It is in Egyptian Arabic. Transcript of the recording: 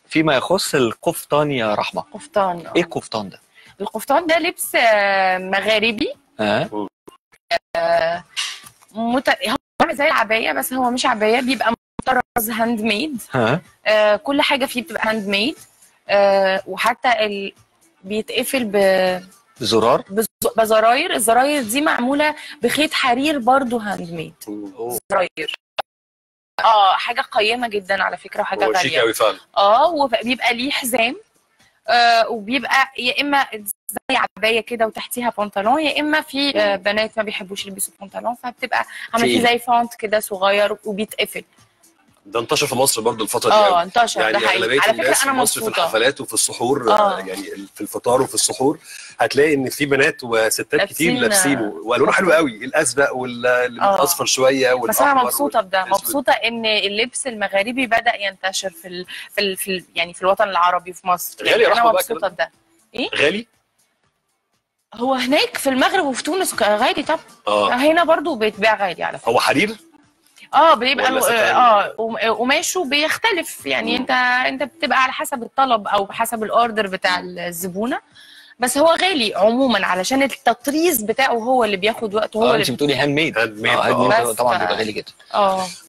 فيما يخص القفطان يا رحمه قفطان آه. ايه القفطان ده القفطان ده لبس آه، مغاربي ها مت... هو عامل زي العبايه بس هو مش عبايه بيبقى مطرز هاند ميد ها آه كل حاجه فيه بتبقى هاند ميد آه وحتى ال... بيتقفل ب... زرار بز- بزراير الزراير دي معموله بخيط حرير برضو هاند ميد زراير اه حاجه قيمه جدا على فكره وحاجه هو شيك غاليه قوي فعلا اه وبيبقى ليه حزام آه وبيبقى يا اما زي عبايه كده وتحتيها بنطلون يا اما في آه بنات ما بيحبوش يلبسوا بنطلون فبتبقى عامل تقيل. فيه زي فونت كده صغير وبيتقفل ده انتشر في مصر برضو الفتره دي اه قوي. انتشر يعني ده حقيقي اغلبيه على الناس فكره في انا مصر في مبسوطه الحفلات وفي السحور آه. آه. يعني في الفطار وفي السحور هتلاقي ان في بنات وستات كتير لابسين- لابسينه والوانه حلو قوي الازرق والاصفر شويه والاحمر بس انا مبسوطه بده والأسود. مبسوطه ان اللبس المغاربي بدا ينتشر في ال... في, ال... في ال... يعني في الوطن العربي في مصر غالي يعني انا رحمة بقى مبسوطه بده غالي هو هناك في المغرب وفي تونس غالي طب اه هنا برضو بيتباع غالي على فكره هو حرير اه بيبقى ولا الو- ستان؟ اه قم- قماشه بيختلف يعني مم. انت انت بتبقى على حسب الطلب او حسب الاوردر بتاع الزبونه بس هو غالي عموما علشان التطريز بتاعه هو اللي بياخد وقت هو اه اللي انت بتقولي هاند ميد هاند ميد اه هاند آه. ميد بس طبعا ف- بيبقى غالي جدا اه